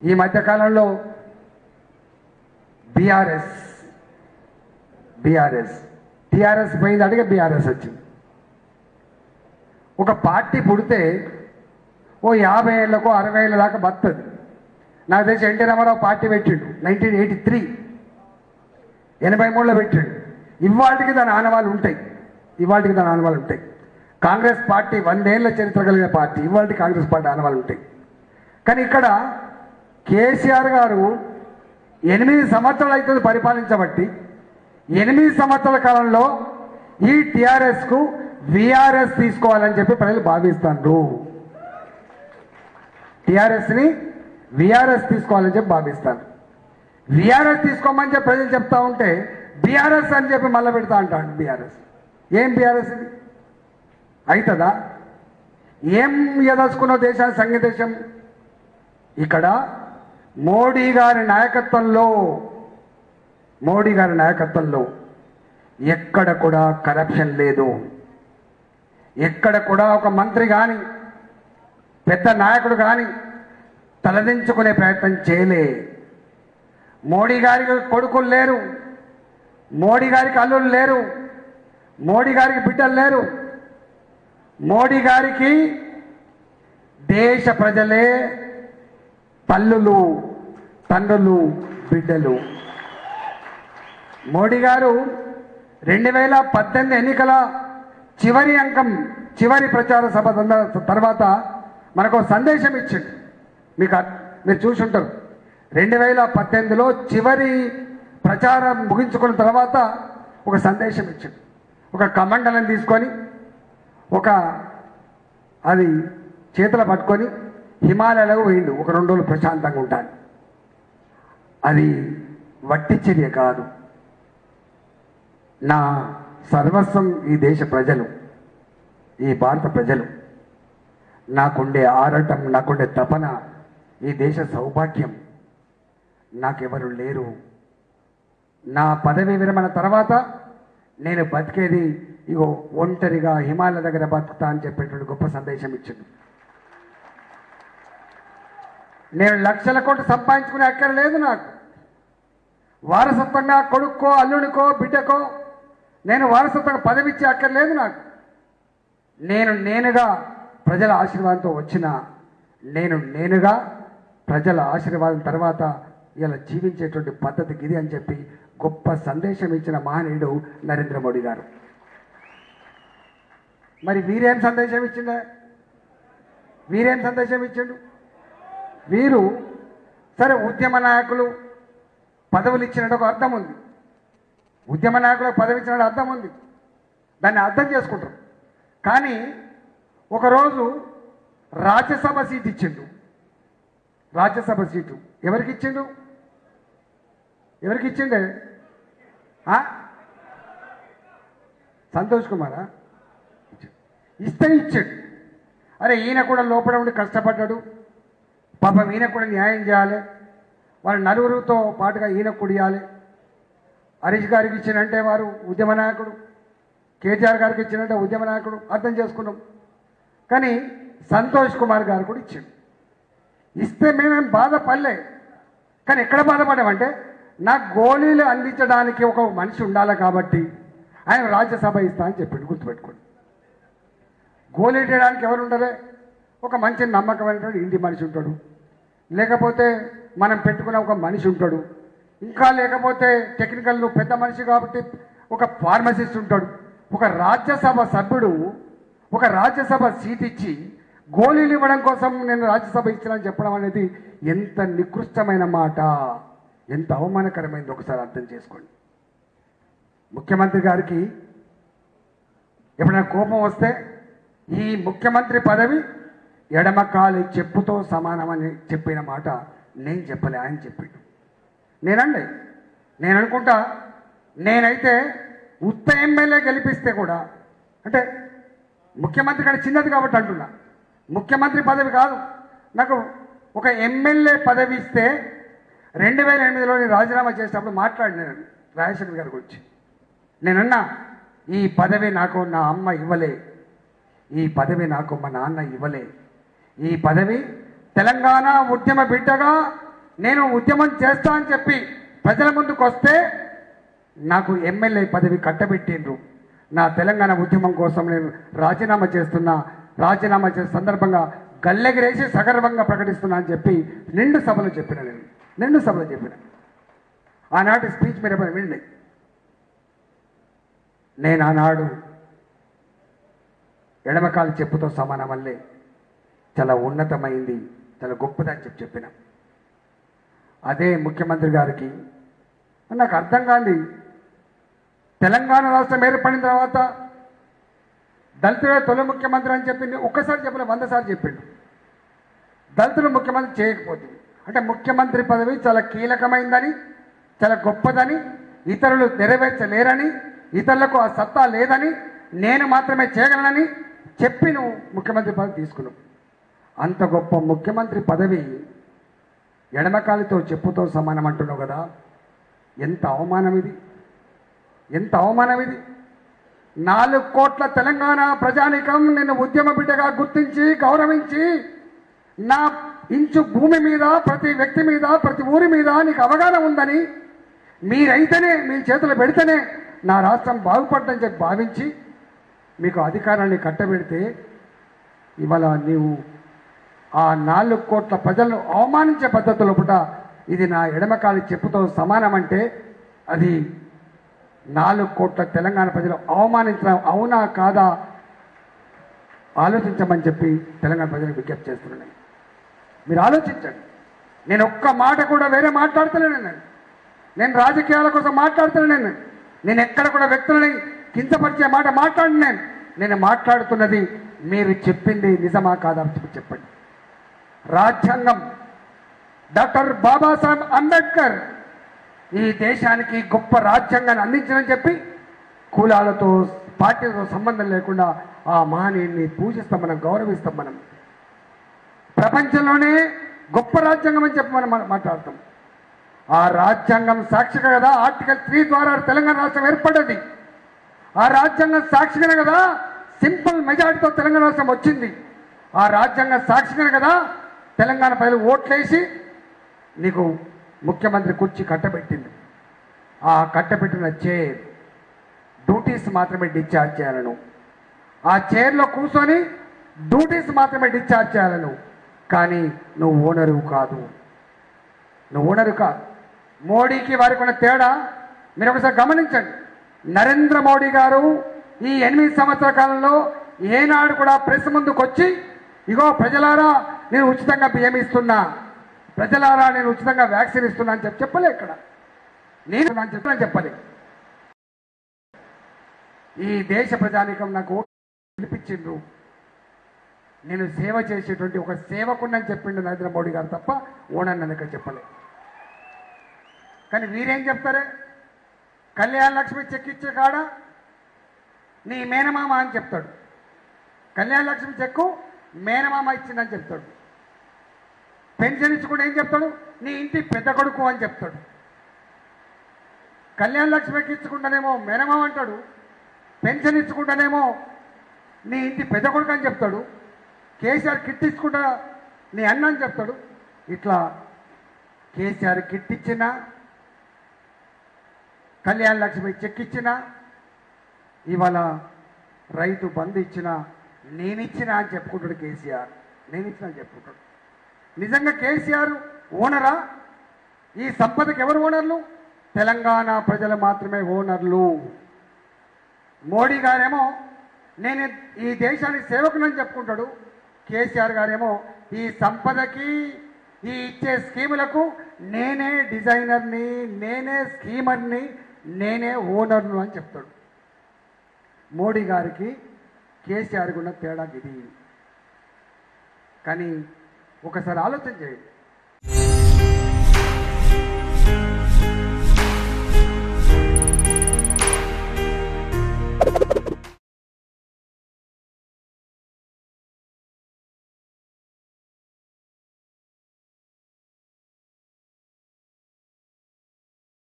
ఈ మధ్యకాలంలో BRS BRS TRS పోయింది అడిగే బీఆర్ఎస్ వచ్చింది ఒక పార్టీ పుడితే ఓ యాభై ఏళ్ళకో అరవై ఏళ్ళ దాకా బతుంది నాకు తెలిసి ఎన్టీ రామారావు పార్టీ పెట్టిండు నైన్టీన్ ఎయిటీ త్రీ ఎనభై మూడులో పెట్టిండు ఇవాళకి దాని ఆనవాళ్ళు ఉంటాయి ఇవాళకి దాని ఆనవాళ్ళు ఉంటాయి కాంగ్రెస్ పార్టీ వందేళ్ల చరిత్ర కలిగిన పార్టీ ఇవాళకి కాంగ్రెస్ పార్టీ ఆనవాళ్ళు ఉంటాయి కానీ ఇక్కడ కేసీఆర్ గారు ఎనిమిది సంవత్సరాలు అవుతుంది పరిపాలించబట్టి ఎనిమిది సంవత్సరాల కాలంలో ఈ టిఆర్ఎస్కు విఆర్ఎస్ తీసుకోవాలని చెప్పి ప్రజలు భావిస్తారు టిఆర్ఎస్ని విఆర్ఎస్ తీసుకోవాలని చెప్పి భావిస్తాను విఆర్ఎస్ తీసుకోమని చెప్పి ప్రజలు చెప్తా ఉంటే బీఆర్ఎస్ అని చెప్పి మళ్ళీ పెడతా అంటాడు బీఆర్ఎస్ ఏం బీఆర్ఎస్ ఇది అవుతుందా ఏం ఎదలుచుకున్న దేశాన్ని సంఘ దేశం ఇక్కడ మోడీ గారి నాయకత్వంలో మోడీ గారి నాయకత్వంలో ఎక్కడ కూడా కరప్షన్ లేదు ఎక్కడ కూడా ఒక మంత్రి కానీ పెద్ద నాయకుడు కానీ తలదించుకునే ప్రయత్నం చేయలే మోడీ గారికి కొడుకులు లేరు మోడీ గారికి అల్లులు లేరు మోడీ గారికి బిడ్డలు లేరు మోడీ గారికి దేశ ప్రజలే తల్లులు తండ్రులు బిడ్డలు మోడీ గారు రెండు వేల పద్దెనిమిది ఎన్నికల చివరి అంకం చివరి ప్రచార సభ సంద- తర్వాత మనకు ఒక సందేశం ఇచ్చిండు మీకు అర్- మీరు చూసుంటారు రెండు వేల పద్దెనిమిదిలో చివరి ప్రచారం ముగించుకున్న తర్వాత ఒక సందేశం ఇచ్చిండు ఒక కమండలం తీసుకొని ఒక అది చేతులు పట్టుకొని హిమాలయాలకు పోయిండు ఒక రెండు రోజులు ప్రశాంతంగా ఉంటాను అది వట్టి చర్య కాదు నా సర్వస్వం ఈ దేశ ప్రజలు ఈ భారత ప్రజలు నాకుండే ఆరాటం నాకుండే తపన ఈ దేశ సౌభాగ్యం నాకెవరు లేరు నా పదవి విరమణ తర్వాత నేను బతికేది ఇగో ఒంటరిగా హిమాలయ దగ్గర బతుకుతా అని చెప్పేటువంటి గొప్ప సందేశం ఇచ్చింది నేను లక్షల కోట్లు సంపాదించుకునే అక్కర లేదు నాకు వారసత్వంగా కొడుక్కో అల్లునికో బిడ్డకో నేను వారసత్వంగా పదవి ఇచ్చే అక్కర్లేదు నాకు నేను నేనుగా ప్రజల ఆశీర్వాదంతో వచ్చిన నేను నేనుగా ప్రజల ఆశీర్వాదం తర్వాత ఇలా జీవించేటువంటి పద్ధతికి ఇది అని చెప్పి గొప్ప సందేశం ఇచ్చిన మహనీయుడు నరేంద్ర మోడీ గారు మరి వీరేం సందేశం ఇచ్చిండే వీరేం సందేశం ఇచ్చిండు వీరు సరే ఉద్యమ నాయకులు పదవులు ఇచ్చినట్టు ఒక అర్థం ఉంది ఉద్యమ నాయకులకు పదవి ఇచ్చినట్టు అర్థం ఉంది దాన్ని అర్థం చేసుకుంటారు కానీ ఒకరోజు రాజ్యసభ సీట్ ఇచ్చిండు రాజ్యసభ సీటు ఎవరికి ఇచ్చిండు ఎవరికి ఇచ్చిండే ఆ? సంతోష్ కుమారా ఇస్తే ఇచ్చాడు అరే ఈయన కూడా లోపల ఉండి కష్టపడ్డాడు పాపం ఈయన కూడా న్యాయం చేయాలి వాళ్ళ నలుగురితో పాటుగా ఈయన కుడియాలి హరీష్ గారికి ఇచ్చినంటే వారు ఉద్యమ నాయకుడు కేటీఆర్ గారికి ఇచ్చినంటే ఉద్యమ నాయకుడు అర్థం చేసుకున్నాం కానీ సంతోష్ కుమార్ గారు కూడా ఇచ్చాడు ఇస్తే మేమేం బాధపడలే కానీ ఎక్కడ బాధపడ్డామంటే నాకు గోళీలు అందించడానికి ఒక మనిషి ఉండాలి కాబట్టి ఆయన రాజ్యసభ ఇస్తా అని చెప్పిండు గుర్తుపెట్టుకోండి గోళీలు చేయడానికి ఎవరు ఉండరే ఒక మంచి నమ్మకమైనటువంటి ఇంటి మనిషి ఉంటాడు లేకపోతే మనం పెట్టుకున్న ఒక మనిషి ఉంటాడు ఇంకా లేకపోతే టెక్నికల్ నువ్వు పెద్ద మనిషి కాబట్టి ఒక ఫార్మసిస్ట్ ఉంటాడు ఒక రాజ్యసభ సభ్యుడు ఒక రాజ్యసభ సీట్ ఇచ్చి గోళీలు ఇవ్వడం కోసం నేను రాజ్యసభ ఇచ్చినని చెప్పడం అనేది ఎంత నికృష్టమైన మాట ఎంత అవమానకరమైంది ఒకసారి అర్థం చేసుకోండి ముఖ్యమంత్రి గారికి ఎప్పుడైనా కోపం వస్తే ఈ ముఖ్యమంత్రి పదవి ఎడమ కాలి చెప్పుతో సమానమని చెప్పిన మాట నేను చెప్పలే ఆయన చెప్పిండు నేనండి నేను అనుకుంటా నేనైతే ఉత్త ఎమ్మెల్యే గెలిపిస్తే కూడా అంటే ముఖ్యమంత్రి కంటే చిన్నది కాబట్టి అంటున్నా ముఖ్యమంత్రి పదవి కాదు నాకు ఒక ఎమ్మెల్యే పదవి ఇస్తే రెండు వేల ఎనిమిదిలో నేను రాజీనామా చేసినప్పుడు మాట్లాడినాను రాజశేఖర్ గారి గురించి నేనన్నా ఈ పదవి నాకు నా అమ్మ ఇవ్వలే ఈ పదవి నాకు మా నాన్న ఇవ్వలే ఈ పదవి తెలంగాణ ఉద్యమ బిడ్డగా నేను ఉద్యమం చేస్తా అని చెప్పి ప్రజల ముందుకు వస్తే నాకు ఎమ్మెల్యే పదవి కట్టబెట్టిండ్రు నా తెలంగాణ ఉద్యమం కోసం నేను రాజీనామా చేస్తున్నా రాజీనామా చేసే సందర్భంగా గల్లెగిరేసి సగర్వంగా ప్రకటిస్తున్నా అని చెప్పి నిండు సభలో చెప్పిన నేను నిండు సభలో చెప్పిన ఆనాటి స్పీచ్ మీరు ఎప్పుడైనా వినండి నేను ఆనాడు ఎడమకాలు చెప్పుతో సమానం వల్లే చాలా ఉన్నతమైంది చాలా గొప్పదని చెప్పి చెప్పిన అదే ముఖ్యమంత్రి గారికి నాకు అర్థం కాంది తెలంగాణ రాష్ట్రం ఏర్పడిన తర్వాత దళితుడే తొలి ముఖ్యమంత్రి అని చెప్పింది ఒక్కసారి చెప్పలే వంద సార్లు చెప్పిండు దళితులు ముఖ్యమంత్రి చేయకపోతే అంటే ముఖ్యమంత్రి పదవి చాలా కీలకమైందని చాలా గొప్పదని ఇతరులు నెరవేర్చలేరని ఇతరులకు ఆ సత్తా లేదని నేను మాత్రమే చేయగలనని చెప్పి నువ్వు ముఖ్యమంత్రి పదవి తీసుకున్నావు అంత గొప్ప ముఖ్యమంత్రి పదవి ఎడమకాలితో చెప్పుతో సమానం అంటున్నావు కదా ఎంత అవమానం ఇది ఎంత అవమానం ఇది నాలుగు కోట్ల తెలంగాణ ప్రజానికం నిన్ను ఉద్యమ బిడ్డగా గుర్తించి గౌరవించి నా ఇంచు భూమి మీద ప్రతి వ్యక్తి మీద ప్రతి ఊరి మీద నీకు అవగాహన ఉందని మీరైతేనే మీ చేతులు పెడితేనే నా రాష్ట్రం బాగుపడ్డని చెప్పి భావించి మీకు అధికారాన్ని కట్టబెడితే ఇవాళ నీవు ఆ నాలుగు కోట్ల ప్రజలను అవమానించే పద్ధతిలో పుట ఇది నా ఎడమకాలి చెప్పుతో సమానం అంటే అది నాలుగు కోట్ల తెలంగాణ ప్రజలు అవమానించడం అవునా కాదా ఆలోచించమని చెప్పి తెలంగాణ ప్రజలకు విజ్ఞప్తి చేస్తున్నాను మీరు ఆలోచించండి నేను ఒక్క మాట కూడా వేరే మాట్లాడతలేను నేను నేను రాజకీయాల కోసం మాట్లాడుతున్నాను నేను నేను ఎక్కడ కూడా వ్యక్తులని కించపరిచే మాట మాట్లాడి నేను నేను మాట్లాడుతున్నది మీరు చెప్పింది నిజమా కాదా అని చెప్పి చెప్పండి రాజ్యాంగం డాక్టర్ బాబాసాహెబ్ అంబేద్కర్ ఈ దేశానికి గొప్ప రాజ్యాంగాన్ని అందించని చెప్పి కులాలతో పార్టీలతో సంబంధం లేకుండా ఆ మహనీయుని పూజిస్తాం మనం గౌరవిస్తాం మనం ప్రపంచంలోనే గొప్ప రాజ్యాంగం అని చెప్పి మనం మా- మాట్లాడతాం ఆ రాజ్యాంగం సాక్షిగా కదా ఆర్టికల్ త్రీ ద్వారా తెలంగాణ రాష్ట్రం ఏర్పడ్డది ఆ రాజ్యాంగం సాక్షిగానే కదా సింపుల్ మెజారిటీతో తెలంగాణ రాష్ట్రం వచ్చింది ఆ రాజ్యాంగం సాక్షిగానే కదా తెలంగాణ ప్రజలు ఓట్లేసి నీకు ముఖ్యమంత్రి కుర్చీ కట్టబెట్టింది ఆ కట్టబెట్టిన చైర్ డ్యూటీస్ మాత్రమే డిశ్చార్జ్ చేయాలను ఆ చైర్లో కూర్చొని డ్యూటీస్ మాత్రమే డిశ్చార్జ్ చేయాలను కానీ నువ్వు ఓనరు కాదు నువ్వు ఓనరు కాదు మోడీకి వారికి ఉన్న తేడా మీరు ఒకసారి గమనించండి నరేంద్ర మోడీ గారు ఈ ఎనిమిది సంవత్సరాల కాలంలో ఏనాడు కూడా ప్రెస్ ముందుకు వచ్చి ఇగో ప్రజలారా నేను ఉచితంగా బియ్యం ఇస్తున్నా ప్రజలారా నేను ఉచితంగా వ్యాక్సిన్ ఇస్తున్నా అని చెప్పి చెప్పలే ఇక్కడ నేను అని చెప్పని చెప్పలే ఈ దేశ ప్రజానికం నాకు ఓటు పిలిపించిండ్రు నేను సేవ చేసేటువంటి ఒక సేవకున్నని చెప్పిండు నరేంద్ర మోడీ గారు తప్ప ఓనర్ నన్ను ఇక్కడ చెప్పలే కానీ వీరేం చెప్తారే కళ్యాణ లక్ష్మి చెక్ ఇచ్చే కాడ నీ మేనమామ అని చెప్తాడు కళ్యాణ లక్ష్మి చెక్కు మేనమామ ఇచ్చిందని చెప్తాడు పెన్షన్ ఇచ్చుకుంటే ఏం చెప్తాడు నీ ఇంటి పెద్ద కొడుకు అని చెప్తాడు కళ్యాణ లక్ష్మికి ఇచ్చుకుంటానేమో మేనమామ అంటాడు పెన్షన్ ఇచ్చుకుంటానేమో నీ ఇంటి పెద్ద కొడుకు అని చెప్తాడు కేసీఆర్ కిట్ ఇచ్చుకుంటా నీ అన్న అని చెప్తాడు ఇట్లా కేసీఆర్ కిట్ ఇచ్చినా కళ్యాణ లక్ష్మి చెక్ ఇచ్చినా ఇవాళ రైతు బంధు ఇచ్చిన నేనిచ్చిన అని చెప్పుకుంటాడు కేసీఆర్ నేనిచ్చిన అని చెప్పుకుంటాడు నిజంగా కేసీఆర్ ఓనరా ఈ సంపదకి ఎవరు ఓనర్లు తెలంగాణ ప్రజలు మాత్రమే ఓనర్లు మోడీ గారేమో నేను ఈ దేశానికి సేవకునని చెప్పుకుంటాడు కేసీఆర్ గారేమో ఈ సంపదకి ఈ ఇచ్చే స్కీములకు నేనే డిజైనర్ని నేనే స్కీమర్ని నేనే ఓనర్ను అని చెప్తాడు మోడీ గారికి కేసీఆర్కి ఉన్న తేడా ఇది కానీ ఒకసారి ఆలోచన చేయండి